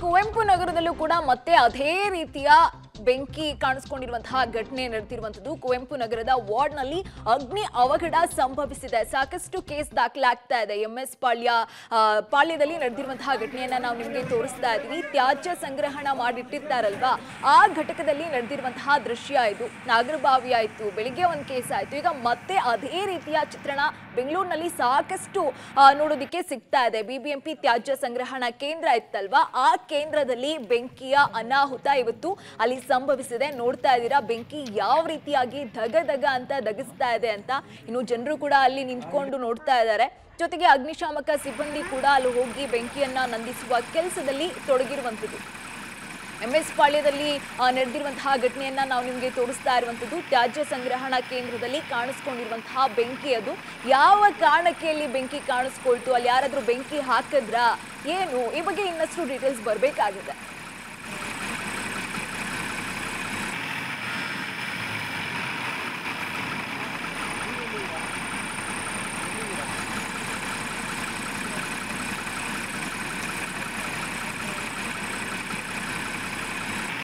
ಕುವೆಂಪು ನಗರದಲ್ಲೂ ಕೂಡ ಮತ್ತೆ ಅದೇ ರೀತಿಯ ಬೆಂಕಿ ಕಾಣಿಸ್ಕೊಂಡಿರುವಂತಹ ಘಟನೆ ನಡೆದಿರುವಂತದ್ದು ಕುವೆಂಪು ನಗರದ ವಾರ್ಡ್ನಲ್ಲಿ ಅಗ್ನಿ ಅವಘಡ ಸಂಭವಿಸಿದೆ ಸಾಕಷ್ಟು ಕೇಸ್ ದಾಖಲಾಗ್ತಾ ಇದೆ ಎಂ ಎಸ್ ಪಾಳ್ಯ ಆ, ಪಾಳ್ಯದಲ್ಲಿ ನಡೆದಿರುವಂತಹ ಘಟನೆಯನ್ನ ನಾವು ನಿಮಗೆ ತೋರಿಸ್ತಾ ಇದ್ದೀವಿ ತ್ಯಾಜ್ಯ ಸಂಗ್ರಹಣ ಮಾಡಿಟ್ಟಿರ್ತಾರಲ್ವಾ ಆ ಘಟಕದಲ್ಲಿ ನಡೆದಿರುವಂತಹ ದೃಶ್ಯ ಇದು ನಾಗರಬಾವಿ ಆಯ್ತು ಬೆಳಿಗ್ಗೆ ಒಂದು ಕೇಸ್ ಆಯ್ತು ಈಗ ಮತ್ತೆ ಅದೇ ರೀತಿಯ ಚಿತ್ರಣ ಬೆಂಗಳೂರಿನಲ್ಲಿ ಸಾಕಷ್ಟು ಆ, ನೋಡೋದಿಕ್ಕೆ ಸಿಗ್ತಾ ಇದೆ ಬಿಬಿಎಂಪಿ ತ್ಯಾಜ್ಯ ಸಂಗ್ರಹಣಾ ಕೇಂದ್ರ ಇತ್ತಲ್ವಾ ಆ ಕೇಂದ್ರದಲ್ಲಿ ಬೆಂಕಿಯ ಅನಾಹುತ ಇವತ್ತು ಅಲ್ಲಿ ಸಂಭವಿಸಿದೆ ನೋಡ್ತಾ ಇದ್ದೀರಾ ಬೆಂಕಿ ಯಾವ ರೀತಿಯಾಗಿ ಧಗ ಧಗ ಅಂತ ದಗಿಸ್ತಾ ಇದೆ ಅಂತ ಇನ್ನು ಜನರು ಕೂಡ ಅಲ್ಲಿ ನಿಂತ್ಕೊಂಡು ನೋಡ್ತಾ ಇದ್ದಾರೆ ಜೊತೆಗೆ ಅಗ್ನಿಶಾಮಕ ಸಿಬ್ಬಂದಿ ಕೂಡ ಅಲ್ಲಿ ಹೋಗಿ ಬೆಂಕಿಯನ್ನ ನಂದಿಸುವ ಕೆಲಸದಲ್ಲಿ ತೊಡಗಿರುವಂಥದ್ದು ಎಂ ಎಸ್ ಪಾಳ್ಯದಲ್ಲಿ ಆ, ನಡೆದಿರುವಂತಹ ಘಟನೆಯನ್ನ ನಾವು ನಿಮಗೆ ತೋರಿಸ್ತಾ ಇರುವಂಥದ್ದು ತ್ಯಾಜ್ಯ ಸಂಗ್ರಹಣಾ ಕೇಂದ್ರದಲ್ಲಿ ಕಾಣಿಸ್ಕೊಂಡಿರುವಂತಹ ಬೆಂಕಿ ಅದು ಯಾವ ಕಾರಣಕ್ಕೆ ಅಲ್ಲಿ ಬೆಂಕಿ ಕಾಣಿಸ್ಕೊಳ್ತು ಅಲ್ಲಿ ಯಾರಾದ್ರೂ ಬೆಂಕಿ ಹಾಕಿದ್ರಾ ಏನು ಈ ಬಗ್ಗೆ ಇನ್ನಷ್ಟು ಡೀಟೇಲ್ಸ್ ಬರಬೇಕಾಗಿದೆ